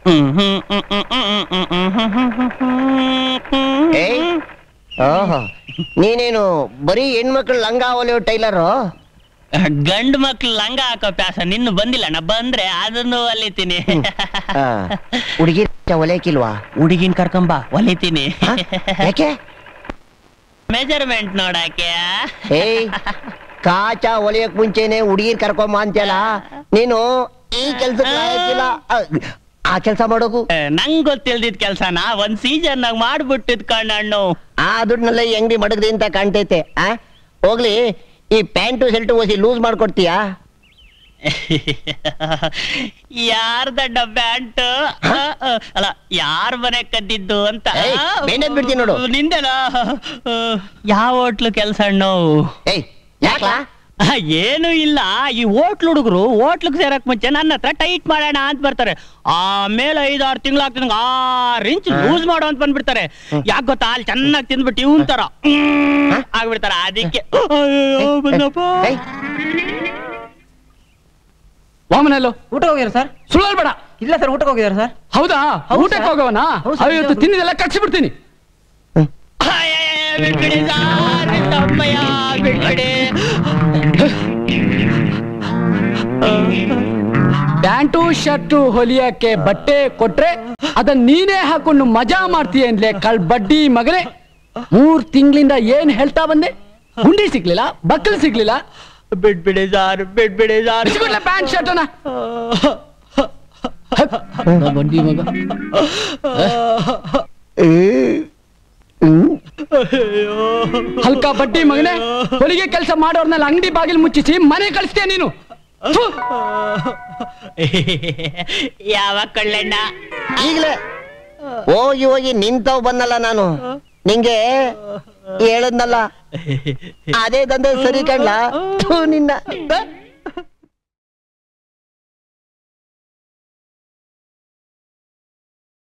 ಏಯ್ ಓಹೋ ನೀನೇನು ಬರೀ ಹೆಣ್ಮಕ್ಳು ಲಂಗ ಹೊಲಿಯೋ ಟೈಲರು ಗಂಡು ಮಕ್ಳು ಲಂಗ ಹಾಕೋ ಪ್ಯಾಸ ನಿನ್ನು ಬಂದಿಲ್ಲ ನಾ ಬಂದ್ರೆ ಅದನ್ನು ಹೊಲಿತೀನಿ ಹುಡುಗಿ ಹೊಲಿಯಕ್ಕಿಲ್ವಾ ಹುಡುಗಿನ ಕರ್ಕೊಂಬ ಹೊಲಿತೀನಿ ಹ? ಯಾಕೆ ಮೆಜರ್ಮೆಂಟ್ ನೋಡಕ್ಕೆ ಏಯ್ ಕಾಚ ಹೊಲಿಯಕ್ ಮುಂಚೆನೆ ಹುಡುಗಿರ್ ಕರ್ಕೊಂಬ ಅಂತ್ಯಲ್ಲ ನೀನು ಈ ಕೆಲ್ಸಕ್ಕೆ ಲಾಯಕ್ಕಿಲ್ಲ. ಆ, ಆ ಕೆಲ್ಸ ಮಾಡೋಕು ಏ, ನಂಗ್ ಗೊತ್ತಿಲ್ದಿದ್ ಕೆಲ್ಸನ ಒಂದ್ ಸೀಸನ್ ನಾಗ ಮಾಡ್ಬಿಟ್ಟಿದ್ ಕಣ್ಣಣ್ಣು ಆ ದುಡ್ಡನ್ನೆಲ್ಲ ಈ ಅಂಗಡಿ ಮಡಗ್ರಿ ಅಂತ ಕಾಣ್ತೈತೆ ಆ ಹೋಗ್ಲಿ ಈ ಪ್ಯಾಂಟು ಶರ್ಟು ಓಸಿ ಲೂಸ್ ಮಾಡ್ಕೊಡ್ತೀಯಾ ಯಾರ್ ದಡ್ಡ ಬ್ಯಾಂಟ್ ಅಲ್ಲ ಯಾರ್ ಮನೆ ಕದ್ದಿದ್ದು ಅಂತ ಏಯ್, ಬೇಂಡದ್ ಬಿಡ್ತೀನಿ ನೋಡು. ನಿಂದೆನ ಯಾವ ಹೋಟ್ಲು ಕೆಲ್ಸ ಅಣ್ಣು ಏಯ್ ಯಾಕ್ಲಾ ಆ, ಏನು ಇಲ್ಲ ಈ ಹೋಟ್ಲ್ ಹುಡುಗರು ಹೋಟ್ಲಿಗೆ ಸೇರಕ್ ಮುಂಚೆ ನನ್ನ ಹತ್ರ ಟೈಟ್ ಮಾಡೋಣ ಅಂತ ಬರ್ತಾರೆ ಆಮೇಲೆ ಐದಾರು ತಿಂಗಳು ಆಗ್ತದೆ ಆರು ಇಂಚ್ ಲೂಸ್ ಮಾಡೋ ಅಂತ ಬಂದ್ಬಿಡ್ತಾರೆ ಯಾಕೆ ಗೊತ್ತಾ ಅಲ್ಲಿ ಚೆನ್ನಾಗಿ ತಿಂದ್ಬಿಟ್ಟು ಇವನ್ ತರ ಹ್ಮ್ ಆಗ್ಬಿಡ್ತಾರೆ ಅದಕ್ಕೆ ಅಯ್ಯೋ, ಬಂದಪ್ಪ. ಏಯ್, ವಾಮನಲ್ಲೋ ಊಟ ಹೋಗಿದಾರೆ ಸರ್ ಸುಳ್ಳಲ್ ಬೇಡ ಇಲ್ಲ ಸರ್ ಊಟಕ್ಕೆ ಹೋಗಿದಾರೆ ಸರ್ ಹೌದಾ ಹೌದು ಊಟಕ್ಕೆ ಸರ್. ಹೋಗವನ ಹೌದು ಸರ್, ಇವತ್ತು ಹೌದು. ತಿನ್ನಿದೆಲ್ಲ ಕಟ್ಸಿ ಬಿಡ್ತೀನಿ ಅಯ್ಯಯ್ಯಯ್ಯ, ಬಿಟ್ಬಿಡಿ ಸಾರ್, ತಮ್ಮಯ್ಯ, ಬಿಟ್ಬಿಡಿ. ಪ್ಯಾಂಟು ಶರ್ಟು ಹೊಲಿಯಕ್ಕೆ ಬಟ್ಟೆ ಕೊಟ್ರೆ ಅದನ್ನ ನೀನೇ ಹಾಕೊಂಡು ಮಜಾ ಮಾಡ್ತೀಯ ಅಂದ್ಲೆ ಕಳ್ ಬಡ್ಡಿ ಮಗನೇ ಮೂರ್ ತಿಂಗಳಿಂದ ಏನ್ ಹೇಳ್ತಾ ಬಂದೆ ಗುಂಡಿ ಸಿಗ್ಲಿಲ್ಲ ಬಕ್ಕಲ್ ಸಿಗ್ಲಿಲ್ಲ ಬಿಟ್ಬಿಡಿ ಸಾರ್ ಬಿಟ್ಬಿಡಿ ಸಾರ್ ಬಿಚ್ಚಿಬಿಡ್ಲ ಪ್ಯಾಂಟ್ ಶರ್ಟ್ ಅನ್ನ ಬಡ್ಡಿ ಮಗ ಹಲ್ಕ ಬಡ್ಡಿ ಮಗನೇ ಹೊಲಿಗೆ ಕೆಲಸ ಮಾಡೋರ್ನೆಲ್ಲ ಅಂಗಡಿ ಬಾಗಿಲು ಮುಚ್ಚಿಸಿ ಮನೆ ಕಳಿಸ್ತೀಯ ನೀನು ಥು. ಯಾವ ಕಳ್ಳಣ್ಣ ಈಗ್ಲೇ ಹೋಗಿ ಹೋಗಿ ನಿಂತವ್ ಬಂದಲ್ಲ ನಾನು ನಿಂಗೆ ಹೇಳದ್ನಲ್ಲ ಅದೇ ದಂಧೆ ಸರಿ ಕಣ್ಲ ಥು ನಿನ್ನ